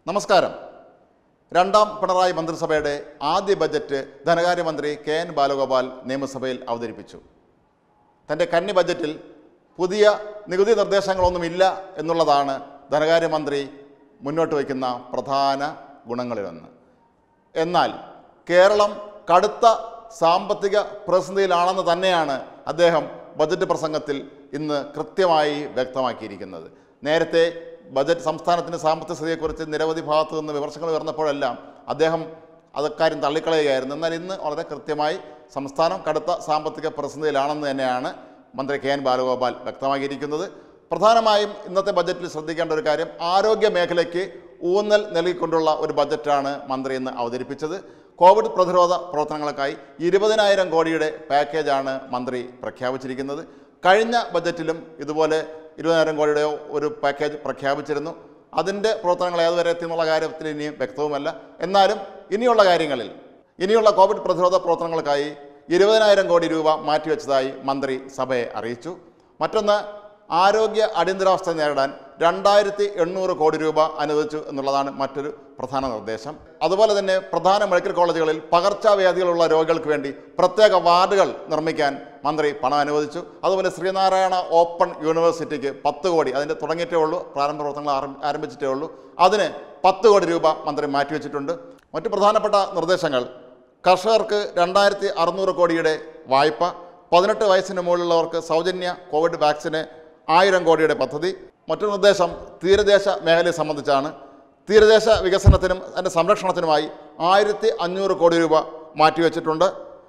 നമസ്കാരം രണ്ടാം പിണറായി മന്ത്രിസഭയുടെ ആദ്യ ബജറ്റ് ധനകാര്യമന്ത്രി കെ എൻ ബാലഗോപാൽ നിയമസഭയിൽ അവതരിപ്പിച്ചു തൻ്റെ കന്നി ബജറ്റിൽ പുതിയ നികുതി നിർദ്ദേശങ്ങളൊന്നുമില്ല എന്നുള്ളതാണ് ധനകാര്യമന്ത്രി മുന്നോട്ട് വയ്ക്കുന്ന പ്രധാന ഗുണങ്ങളിലൊന്ന് എന്നാൽ കേരളം കടുത്ത സാമ്പത്തിക പ്രതിസന്ധിയിലാണെന്ന് തന്നെയാണ് അദ്ദേഹം ബജറ്റ് പ്രസംഗത്തിൽ ഇന്ന് കൃത്യമായി വ്യക്തമാക്കിയിരിക്കുന്നത് നേരത്തെ ബജറ്റ് സംസ്ഥാനത്തിൻ്റെ സാമ്പത്തിക സ്ഥിതിയെക്കുറിച്ച് നിരവധി ഭാഗത്തു നിന്ന് വിമർശനങ്ങൾ ഉയർന്നപ്പോഴെല്ലാം അദ്ദേഹം അതൊക്കാര്യം തള്ളിക്കളയുകയായിരുന്നു എന്നാൽ ഇന്ന് വളരെ കൃത്യമായി സംസ്ഥാനം കടുത്ത സാമ്പത്തിക പ്രതിസന്ധിയിലാണെന്ന് തന്നെയാണ് മന്ത്രി കെ എൻ ബാലഗോപാൽ വ്യക്തമാക്കിയിരിക്കുന്നത് പ്രധാനമായും ഇന്നത്തെ ബജറ്റിൽ ശ്രദ്ധിക്കേണ്ട ഒരു കാര്യം ആരോഗ്യ മേഖലയ്ക്ക് ഊന്നൽ നൽകിക്കൊണ്ടുള്ള ഒരു ബജറ്റാണ് മന്ത്രി ഇന്ന് അവതരിപ്പിച്ചത് കോവിഡ് പ്രതിരോധ പ്രവർത്തനങ്ങൾക്കായി ഇരുപതിനായിരം കോടിയുടെ പാക്കേജാണ് മന്ത്രി പ്രഖ്യാപിച്ചിരിക്കുന്നത് കഴിഞ്ഞ ബജറ്റിലും ഇതുപോലെ ഇരുപതിനായിരം കോടിയുടെ ഒരു പാക്കേജ് പ്രഖ്യാപിച്ചിരുന്നു അതിൻ്റെ പ്രവർത്തനങ്ങൾ ഏതുവരെ എത്തി എന്നുള്ള കാര്യത്തിൽ ഇനിയും വ്യക്തവുമല്ല എന്നാലും ഇനിയുള്ള കാര്യങ്ങളിൽ ഇനിയുള്ള കോവിഡ് പ്രതിരോധ പ്രവർത്തനങ്ങൾക്കായി ഇരുപതിനായിരം കോടി രൂപ മാറ്റിവെച്ചതായി മന്ത്രി സഭയെ അറിയിച്ചു മറ്റൊന്ന് ആരോഗ്യ അടിയന്തരാവസ്ഥ നേരിടാൻ രണ്ടായിരത്തി എണ്ണൂറ് കോടി രൂപ അനുവദിച്ചു എന്നുള്ളതാണ് മറ്റൊരു പ്രധാന നിർദ്ദേശം അതുപോലെ തന്നെ പ്രധാന മെഡിക്കൽ കോളേജുകളിൽ പകർച്ചവ്യാധികളുള്ള രോഗികൾക്ക് വേണ്ടി പ്രത്യേക വാർഡുകൾ നിർമ്മിക്കാൻ മന്ത്രി പണം അനുവദിച്ചു അതുപോലെ ശ്രീനാരായണ ഓപ്പൺ യൂണിവേഴ്സിറ്റിക്ക് പത്ത് കോടി അതിൻ്റെ തുടങ്ങിയിട്ടേ ഉള്ളൂ പ്രാരംഭ പ്രവർത്തനങ്ങൾ ആരം- ആരംഭിച്ചിട്ടേ ഉള്ളൂ അതിന് പത്ത് കോടി രൂപ മന്ത്രി മാറ്റിവെച്ചിട്ടുണ്ട് മറ്റു പ്രധാനപ്പെട്ട നിർദ്ദേശങ്ങൾ കർഷകർക്ക് രണ്ടായിരത്തി അറുന്നൂറ് കോടിയുടെ വായ്പ പതിനെട്ട് വയസ്സിന് മുകളിലുള്ളവർക്ക് സൗജന്യ കോവിഡ് വാക്സിന് ആയിരം കോടിയുടെ പദ്ധതി മറ്റൊരു നിർദ്ദേശം തീരദേശ മേഖലയെ സംബന്ധിച്ചാണ് തീരദേശ വികസനത്തിനും അതിൻ്റെ സംരക്ഷണത്തിനുമായി ആയിരത്തി അഞ്ഞൂറ് കോടി രൂപ മാറ്റിവെച്ചിട്ടുണ്ട്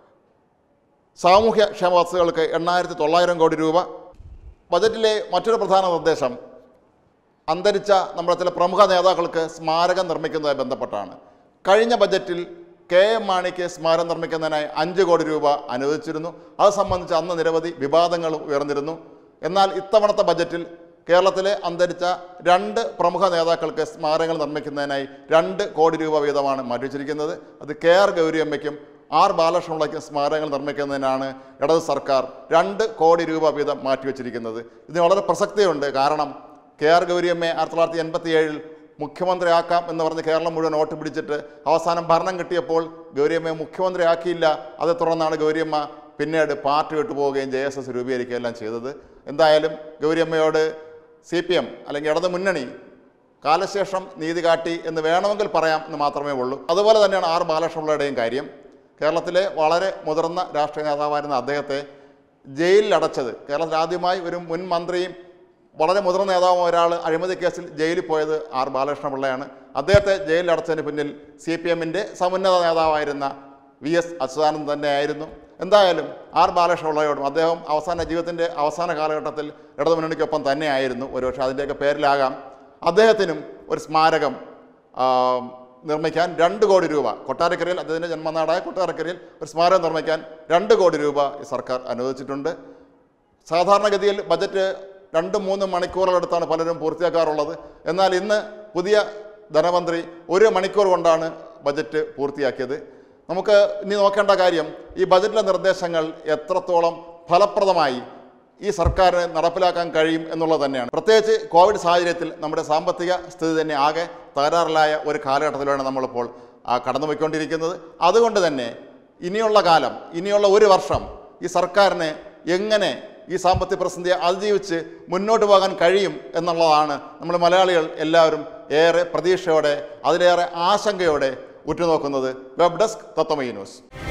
സാമൂഹ്യ ക്ഷേമ വസ്തുക്കൾക്ക് എണ്ണായിരത്തി തൊള്ളായിരം കോടി രൂപ ബജറ്റിലെ മറ്റൊരു പ്രധാന നിർദ്ദേശം അന്തരിച്ച നമ്മുടെ ചില പ്രമുഖ നേതാക്കൾക്ക് സ്മാരകം നിർമ്മിക്കുന്നതുമായി ബന്ധപ്പെട്ടാണ് കഴിഞ്ഞ ബജറ്റിൽ കെ എം മാണിക്ക് സ്മാരകം നിർമ്മിക്കുന്നതിനായി അഞ്ച് കോടി രൂപ അനുവദിച്ചിരുന്നു അത് സംബന്ധിച്ച് അന്ന് നിരവധി വിവാദങ്ങളും ഉയർന്നിരുന്നു എന്നാൽ ഇത്തവണത്തെ ബജറ്റിൽ കേരളത്തിലെ അന്തരിച്ച രണ്ട് പ്രമുഖ നേതാക്കൾക്ക് സ്മാരകങ്ങൾ നിർമ്മിക്കുന്നതിനായി രണ്ട് കോടി രൂപ വീതമാണ് മാറ്റിവെച്ചിരിക്കുന്നത് അത് കെ ആർ ഗൗരിയമ്മയ്ക്കും ആർ ബാലകൃഷ്ണപിള്ളയ്ക്കും സ്മാരകങ്ങൾ നിർമ്മിക്കുന്നതിനാണ് ഇടത് സർക്കാർ രണ്ട് കോടി രൂപ വീതം മാറ്റിവെച്ചിരിക്കുന്നത് ഇതിന് വളരെ പ്രസക്തിയുണ്ട് കാരണം കെ ആർ ഗൗരിയമ്മയെ ആയിരത്തി തൊള്ളായിരത്തി എൺപത്തി ഏഴിൽ മുഖ്യമന്ത്രിയാക്കാം എന്ന് പറഞ്ഞ് കേരളം മുഴുവൻ വോട്ട് പിടിച്ചിട്ട് അവസാനം ഭരണം കിട്ടിയപ്പോൾ ഗൗരിയമ്മയെ മുഖ്യമന്ത്രിയാക്കിയില്ല അതേ തുടർന്നാണ് ഗൗരിയമ്മ പിന്നീട് പാർട്ടി വിട്ടുപോവുകയും ജെ എസ് എസ് രൂപീകരിക്കുകയും എല്ലാം ചെയ്തത് എന്തായാലും ഗൗരിയമ്മയോട് സി പി എം അല്ലെങ്കിൽ ഇടത് മുന്നണി കാലശേഷം നീതി കാട്ടി എന്ന് വേണമെങ്കിൽ പറയാം എന്ന് മാത്രമേ ഉള്ളൂ അതുപോലെ തന്നെയാണ് ആർ ബാലകൃഷ്ണപിള്ളയുടെയും കാര്യം കേരളത്തിലെ വളരെ മുതിർന്ന രാഷ്ട്രീയ നേതാവായിരുന്ന അദ്ദേഹത്തെ ജയിലിൽ അടച്ചത് കേരളത്തിൽ ആദ്യമായി ഒരു മുൻ മന്ത്രിയും വളരെ മുതിർന്ന നേതാവും ഒരാൾ അഴിമതി കേസിൽ ജയിലിൽ പോയത് ആർ ബാലകൃഷ്ണപിള്ളയാണ് അദ്ദേഹത്തെ ജയിലിൽ അടച്ചതിന് പിന്നിൽ സി പി എമ്മിൻ്റെ സമുന്നത നേതാവായിരുന്ന വി എസ് അച്യുതാനന്ദൻ തന്നെയായിരുന്നു എന്തായാലും ആർ ബാലകൃഷ്ണപിള്ളയോടും അദ്ദേഹം അവസാന ജീവിതത്തിൻ്റെ അവസാന കാലഘട്ടത്തിൽ ഇടതുമുന്നണിക്കൊപ്പം തന്നെയായിരുന്നു ഒരുപക്ഷെ അതിൻ്റെയൊക്കെ പേരിലാകാം അദ്ദേഹത്തിനും ഒരു സ്മാരകം ആ, നിർമ്മിക്കാൻ രണ്ട് കോടി രൂപ കൊട്ടാരക്കരയിൽ അദ്ദേഹത്തിൻ്റെ ജന്മനാടായ കൊട്ടാരക്കരയിൽ ഒരു സ്മാരകം നിർമ്മിക്കാൻ രണ്ട് കോടി രൂപ ഈ സർക്കാർ അനുവദിച്ചിട്ടുണ്ട് സാധാരണഗതിയിൽ ബജറ്റ് രണ്ട് മൂന്ന് മണിക്കൂറുകളെടുത്താണ് പലരും പൂർത്തിയാക്കാറുള്ളത് എന്നാൽ ഇന്ന് പുതിയ ധനമന്ത്രി ഒരു മണിക്കൂർ കൊണ്ടാണ് ബജറ്റ് പൂർത്തിയാക്കിയത് നമുക്ക് ഇനി നോക്കേണ്ട കാര്യം ഈ ബജറ്റിലെ നിർദ്ദേശങ്ങൾ എത്രത്തോളം ഫലപ്രദമായി ഈ സർക്കാരിന് നടപ്പിലാക്കാൻ കഴിയും എന്നുള്ളത് തന്നെയാണ് പ്രത്യേകിച്ച് കോവിഡ് സാഹചര്യത്തിൽ നമ്മുടെ സാമ്പത്തിക സ്ഥിതി തന്നെ ആകെ തകരാറിലായ ഒരു കാലഘട്ടത്തിലാണ് നമ്മളിപ്പോൾ ആ, കടന്നുപോയിക്കൊണ്ടിരിക്കുന്നത് അതുകൊണ്ട് തന്നെ ഇനിയുള്ള കാലം ഇനിയുള്ള ഒരു വർഷം ഈ സർക്കാരിന് എങ്ങനെ ഈ സാമ്പത്തിക പ്രതിസന്ധിയെ അതിജീവിച്ച് മുന്നോട്ട് പോകാൻ കഴിയും എന്നുള്ളതാണ് നമ്മൾ മലയാളികൾ എല്ലാവരും ഏറെ പ്രതീക്ഷയോടെ അതിലേറെ ആശങ്കയോടെ ഉറ്റുനോക്കുന്നത് വെബ് ഡെസ്ക് തത്വമയി ന്യൂസ്